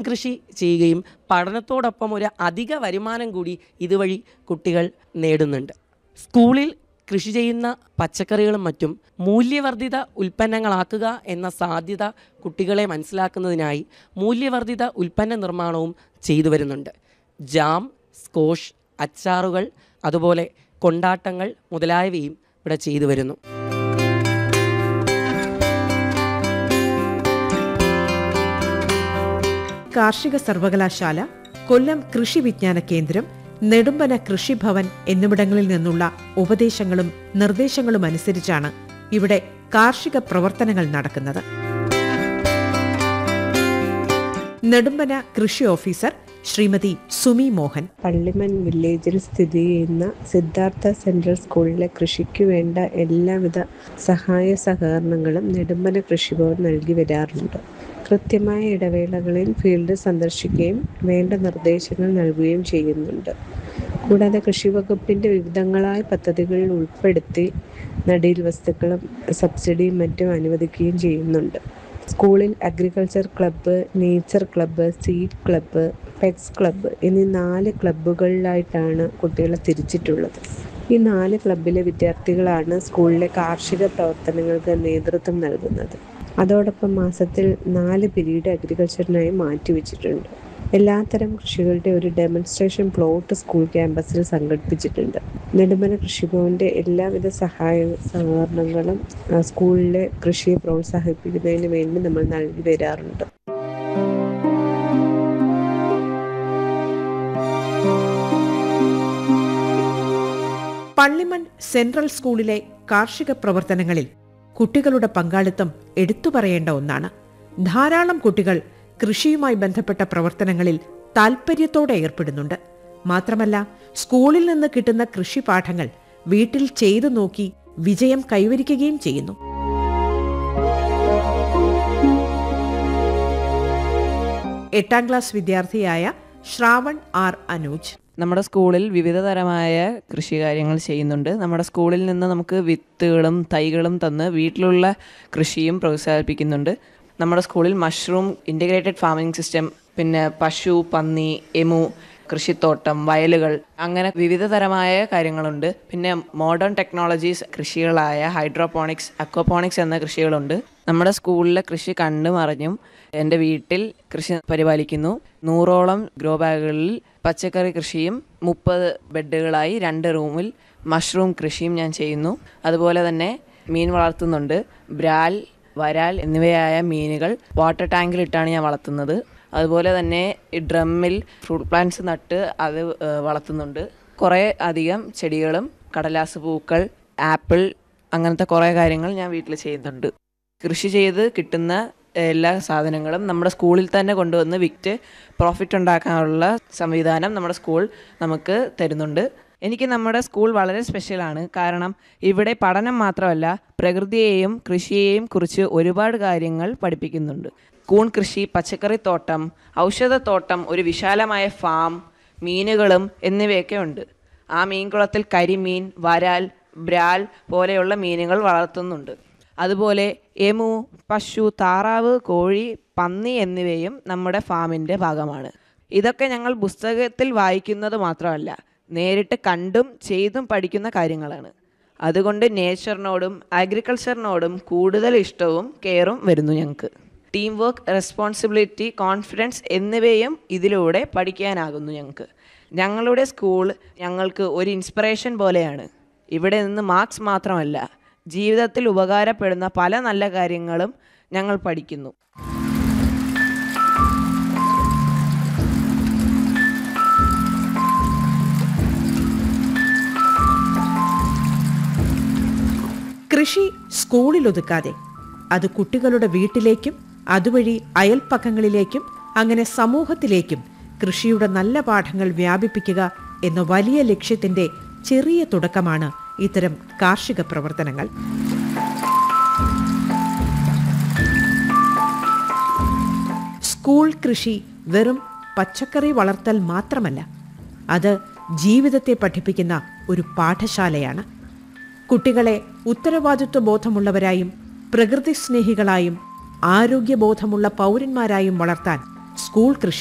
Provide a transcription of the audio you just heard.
കൃഷി ചെയ്യുകയും പഠനത്തോടൊപ്പം ഒരു അധിക വരുമാനം കൂടി ഇതുവഴി കുട്ടികൾ നേടുന്നുണ്ട് സ്കൂളിൽ കൃഷി ചെയ്യുന്ന പച്ചക്കറികളും മറ്റും മൂല്യവർദ്ധിത ഉൽപ്പന്നങ്ങളാക്കുക എന്ന സാധ്യത കുട്ടികളെ മനസ്സിലാക്കുന്നതിനായി മൂല്യവർദ്ധിത ഉൽപ്പന്ന നിർമ്മാണവും ചെയ്തു വരുന്നുണ്ട് ജാം സ്കോഷ് അച്ചാറുകൾ അതുപോലെ കൊണ്ടാട്ടങ്ങൾ മുതലായവയും ഇവിടെ ചെയ്തു വരുന്നു കാർഷിക സർവകലാശാല കൊല്ലം കൃഷി വിജ്ഞാന കേന്ദ്രം നെടുമ്പന കൃഷിഭവൻ എന്നിവിടങ്ങളിൽ നിന്നുള്ള ഉപദേശങ്ങളും നിർദ്ദേശങ്ങളും അനുസരിച്ചാണ് ഇവിടെ കാർഷിക പ്രവർത്തനങ്ങൾ നടക്കുന്നത് നെടുമ്പന കൃഷി ഓഫീസർ ശ്രീമതി സുമി മോഹൻ പള്ളിമൺ വില്ലേജിൽ സ്ഥിതി ചെയ്യുന്ന സിദ്ധാർത്ഥ സെൻട്രൽ സ്കൂളിലെ കൃഷിക്ക് വേണ്ട എല്ലാവിധ സഹായ സഹകരണങ്ങളും നെടുമ്പന കൃഷിഭവൻ നൽകി വരാറുണ്ട് കൃത്യമായ ഇടവേളകളിൽ ഫീൽഡ് സന്ദർശിക്കുകയും വേണ്ട നിർദ്ദേശങ്ങൾ നൽകുകയും ചെയ്യുന്നുണ്ട് കൂടാതെ കൃഷി വകുപ്പിൻ്റെ വിവിധങ്ങളായ പദ്ധതികളിൽ ഉൾപ്പെടുത്തി നടീൽ വസ്തുക്കളും സബ്സിഡിയും മറ്റും അനുവദിക്കുകയും ചെയ്യുന്നുണ്ട് സ്കൂളിൽ agriculture club nature club seed club pets club എന്നീ നാല് ക്ലബ്ബുകളിലായിട്ടാണ് കുട്ടികളെ തിരിച്ചിട്ടുള്ളത് ഈ നാല് ക്ലബ്ബിലെ വിദ്യാർത്ഥികളാണ് സ്കൂളിലെ കാർഷിക പ്രവർത്തനങ്ങൾക്ക് നേതൃത്വം നൽകുന്നത് അതോടൊപ്പം മാസത്തിൽ നാല് പിരീഡ് അഗ്രികൾച്ചറിനായി മാറ്റിവെച്ചിട്ടുണ്ട് എല്ലാത്തരം കൃഷികളുടെ ഒരു ഡെമോൺസ്ട്രേഷൻ പ്ലോട്ട് സ്കൂൾ ക്യാമ്പസിൽ സംഘടിപ്പിച്ചിട്ടുണ്ട് നെടുമന കൃഷിഭവന്റെ എല്ലാവിധ സഹായ സഹകരണങ്ങളും ആ, സ്കൂളിലെ കൃഷിയെ പ്രോത്സാഹിപ്പിക്കുന്നതിന് വേണ്ടി നമ്മൾ നൽകി വരാറുണ്ട് പള്ളിമൺ സെൻട്രൽ സ്കൂളിലെ കാർഷിക പ്രവർത്തനങ്ങളിൽ കുട്ടികളുടെ പങ്കാളിത്തം എടുത്തു പറയേണ്ട ഒന്നാണ് ധാരാളം കുട്ടികൾ കൃഷിയുമായി ബന്ധപ്പെട്ട പ്രവർത്തനങ്ങളിൽ താൽപ്പര്യത്തോടെ ഏർപ്പെടുന്നുണ്ട് മാത്രമല്ല സ്കൂളിൽ നിന്ന് കിട്ടുന്ന കൃഷി പാഠങ്ങൾ വീട്ടിൽ ചെയ്തു നോക്കി വിജയം കൈവരിക്കുകയും ചെയ്യുന്നു എട്ടാം ക്ലാസ് വിദ്യാർത്ഥിയായ ശ്രാവൺ ആർ അനൂജ് നമ്മുടെ സ്കൂളിൽ വിവിധ തരമായ കൃഷി കാര്യങ്ങൾ ചെയ്യുന്നുണ്ട് നമ്മുടെ സ്കൂളിൽ നിന്ന് നമുക്ക് വിത്തുകളും തൈകളും തന്ന് വീട്ടിലുള്ള കൃഷിയും പ്രോത്സാഹിപ്പിക്കുന്നുണ്ട് നമ്മുടെ സ്കൂളിൽ മഷ്റൂം ഇൻ്റഗ്രേറ്റഡ് ഫാമിംഗ് സിസ്റ്റം പിന്നെ പശു പന്നി എമു കൃഷിത്തോട്ടം വയലുകൾ അങ്ങനെ വിവിധ തരമായ കാര്യങ്ങളുണ്ട് പിന്നെ മോഡേൺ ടെക്നോളജീസ് കൃഷികളായ ഹൈഡ്രോപോണിക്സ് അക്വപോണിക്സ് എന്ന കൃഷികളുണ്ട് നമ്മുടെ സ്കൂളിലെ കൃഷി കണ്ടും അറിഞ്ഞും എൻ്റെ വീട്ടിൽ കൃഷി പരിപാലിക്കുന്നു നൂറോളം ഗ്രോ ബാഗുകളിൽ പച്ചക്കറി കൃഷിയും മുപ്പത് ബെഡുകളായി രണ്ട് റൂമിൽ മഷ്റൂം കൃഷിയും ഞാൻ ചെയ്യുന്നു അതുപോലെ തന്നെ മീൻ വളർത്തുന്നുണ്ട് ബ്രാൽ വരാൽ എന്നിവയായ മീനുകൾ വാട്ടർ ടാങ്കിലിട്ടാണ് ഞാൻ വളർത്തുന്നത് അതുപോലെ തന്നെ ഈ ഡ്രമ്മിൽ ഫ്രൂട്ട് പ്ലാന്റ്സ് നട്ട് അത് ഏഹ്, വളർത്തുന്നുണ്ട് കുറേ അധികം ചെടികളും കടലാസ് പൂക്കൾ ആപ്പിൾ അങ്ങനത്തെ കുറേ കാര്യങ്ങൾ ഞാൻ വീട്ടിൽ ചെയ്യുന്നുണ്ട് കൃഷി ചെയ്ത് കിട്ടുന്ന എല്ലാ സാധനങ്ങളും നമ്മുടെ സ്കൂളിൽ തന്നെ കൊണ്ടുവന്ന് വിറ്റ് പ്രോഫിറ്റ് ഉണ്ടാക്കാനുള്ള സംവിധാനം നമ്മുടെ സ്കൂൾ നമുക്ക് തരുന്നുണ്ട് എനിക്ക് നമ്മുടെ സ്കൂൾ വളരെ സ്പെഷ്യലാണ് കാരണം ഇവിടെ പഠനം മാത്രമല്ല പ്രകൃതിയെയും കൃഷിയെയും കുറിച്ച് ഒരുപാട് കാര്യങ്ങൾ പഠിപ്പിക്കുന്നുണ്ട് കൂൺ കൃഷി പച്ചക്കറിത്തോട്ടം ഔഷധത്തോട്ടം ഒരു വിശാലമായ ഫാം മീനുകളും എന്നിവയൊക്കെ ഉണ്ട് ആ മീൻകുളത്തിൽ കരിമീൻ വരാൽ ബ്രാൽ പോലെയുള്ള മീനുകൾ വളർത്തുന്നുണ്ട് അതുപോലെ എമു പശു താറാവ് കോഴി പന്നി എന്നിവയും നമ്മുടെ ഫാമിൻ്റെ ഭാഗമാണ് ഇതൊക്കെ ഞങ്ങൾ പുസ്തകത്തിൽ വായിക്കുന്നത് മാത്രമല്ല നേരിട്ട് കണ്ടും ചെയ്തും പഠിക്കുന്ന കാര്യങ്ങളാണ് അതുകൊണ്ട് നേച്ചറിനോടും അഗ്രികൾച്ചറിനോടും കൂടുതൽ ഇഷ്ടവും കെയറും വരുന്നു ഞങ്ങൾക്ക് ടീം വർക്ക് റെസ്പോൺസിബിലിറ്റി കോൺഫിഡൻസ് എന്നിവയും ഇതിലൂടെ പഠിക്കാനാകുന്നു ഞങ്ങൾക്ക് ഞങ്ങളുടെ സ്കൂൾ ഞങ്ങൾക്ക് ഒരു ഇൻസ്പിറേഷൻ പോലെയാണ് ഇവിടെ നിന്ന് മാർക്സ് മാത്രമല്ല ജീവിതത്തിൽ ഉപകാരപ്പെടുന്ന പല നല്ല കാര്യങ്ങളും ഞങ്ങൾ പഠിക്കുന്നു കൃഷി സ്കൂളിൽ ഒതുക്കാതെ അത് കുട്ടികളുടെ വീട്ടിലേക്കും അതുവഴി അയൽപ്പക്കങ്ങളിലേക്കും അങ്ങനെ സമൂഹത്തിലേക്കും കൃഷിയുടെ നല്ല പാഠങ്ങൾ വ്യാപിപ്പിക്കുക എന്ന വലിയ ലക്ഷ്യത്തിന്റെ ചെറിയ തുടക്കമാണ് ഇത്തരം കാർഷിക പ്രവർത്തനങ്ങൾ സ്കൂൾ കൃഷി വെറും പച്ചക്കറി വളർത്തൽ മാത്രമല്ല അത് ജീവിതത്തെ പഠിപ്പിക്കുന്ന ഒരു പാഠശാലയാണ് കുട്ടികളെ ഉത്തരവാദിത്വ ബോധമുള്ളവരായും പ്രകൃതി സ്നേഹികളായും ആരോഗ്യബോധമുള്ള പൗരന്മാരായും വളർത്താൻ സ്കൂൾ കൃഷി